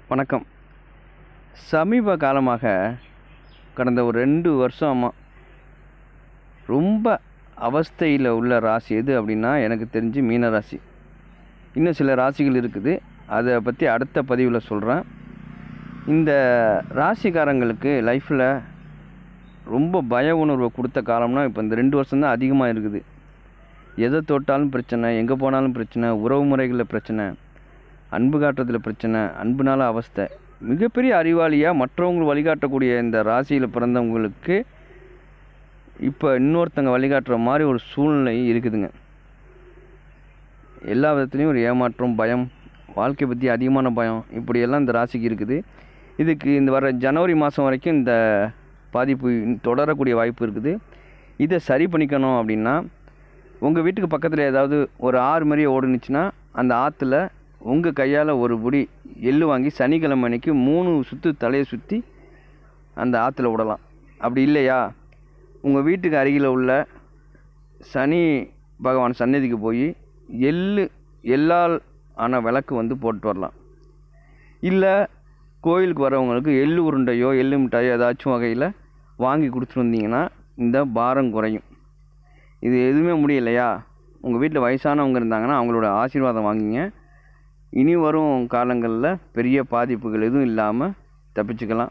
வணக்கம் சமீப காலமாக கடந்த ஒரு ரெண்டு வருஷமா ரொம்ப அவஸ்தையில் உள்ள ராசி எது அப்படின்னா எனக்கு தெரிஞ்சு மீன ராசி இன்னும் சில ராசிகள் இருக்குது அதை பற்றி அடுத்த பதிவில் சொல்கிறேன் இந்த ராசிக்காரங்களுக்கு லைஃப்பில் ரொம்ப பய உணர்வை கொடுத்த காலம்னா இப்போ இந்த ரெண்டு வருஷம்தான் அதிகமாக இருக்குது எதை தொட்டாலும் பிரச்சனை எங்கே போனாலும் பிரச்சனை உறவு முறைகளில் பிரச்சனை அன்பு காட்டுறதுல பிரச்சனை அன்புனால அவஸ்தை மிகப்பெரிய அறிவாளியாக மற்றவங்க வழிகாட்டக்கூடிய இந்த ராசியில் பிறந்தவங்களுக்கு இப்போ இன்னொருத்தங்க வழிகாட்டுற மாதிரி ஒரு சூழ்நிலை இருக்குதுங்க எல்லா விதத்துலேயும் ஒரு ஏமாற்றம் பயம் வாழ்க்கை பற்றி அதிகமான பயம் இப்படியெல்லாம் இந்த ராசிக்கு இருக்குது இதுக்கு இந்த வர ஜனவரி மாதம் வரைக்கும் இந்த பாதிப்பு தொடரக்கூடிய வாய்ப்பு இருக்குது இதை சரி பண்ணிக்கணும் அப்படின்னா உங்கள் வீட்டுக்கு பக்கத்தில் ஏதாவது ஒரு ஆறு மாதிரி ஓடுனுச்சுன்னா அந்த ஆற்றுல உங்கள் கையால் ஒரு புடி எள்ளு வாங்கி சனிக்கிழமை அன்னைக்கு மூணு சுற்று தலையை சுற்றி அந்த ஆற்றுல விடலாம் அப்படி இல்லையா உங்கள் வீட்டுக்கு அருகில் உள்ள சனி பகவான் சன்னதிக்கு போய் எள்ளு எள்ளால் ஆன விளக்கு வந்து போட்டு வரலாம் இல்லை கோயிலுக்கு வரவங்களுக்கு எள்ளு உருண்டையோ எள்ளு மிட்டாயோ ஏதாச்சும் வகையில் வாங்கி கொடுத்துட்டு வந்தீங்கன்னா இந்த பாரம் குறையும் இது எதுவுமே முடியலையா உங்கள் வீட்டில் வயசானவங்க இருந்தாங்கன்னா அவங்களோட ஆசீர்வாதம் வாங்கிங்க இனி வரும் காலங்களில் பெரிய பாதிப்புகள் எதுவும் இல்லாமல் தப்பிச்சுக்கலாம்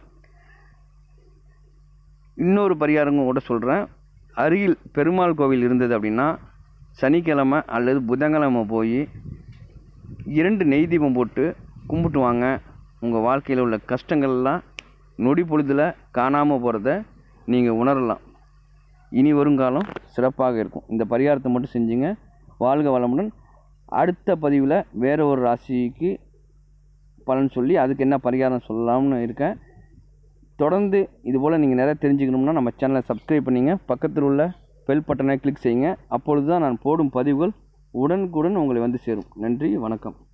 இன்னொரு பரிகாரங்க கூட சொல்கிறேன் அருகில் பெருமாள் கோவில் இருந்தது அப்படின்னா சனிக்கிழமை அல்லது புதன்கிழமை போய் இரண்டு நெய் தீபம் போட்டு கும்பிட்டு வாங்க உங்கள் வாழ்க்கையில் உள்ள கஷ்டங்கள்லாம் நொடி பொழுதில் காணாமல் போகிறத நீங்கள் உணரலாம் இனி வருங்காலம் சிறப்பாக இருக்கும் இந்த பரிகாரத்தை மட்டும் செஞ்சுங்க வாழ்க வளமுடன் அடுத்த பதிவில் வேறு ஒரு ராசிக்கு பலன் சொல்லி அதுக்கு என்ன பரிகாரம் சொல்லலாம்னு இருக்கேன் தொடர்ந்து இதுபோல் நீங்கள் நிறைய தெரிஞ்சுக்கணும்னா நம்ம சேனலை சப்ஸ்கிரைப் பண்ணிங்க பக்கத்தில் உள்ள பெல் பட்டனை கிளிக் செய்யுங்க அப்பொழுது தான் நான் போடும் பதிவுகள் உடனுக்குடன் உங்களை வந்து சேரும் நன்றி வணக்கம்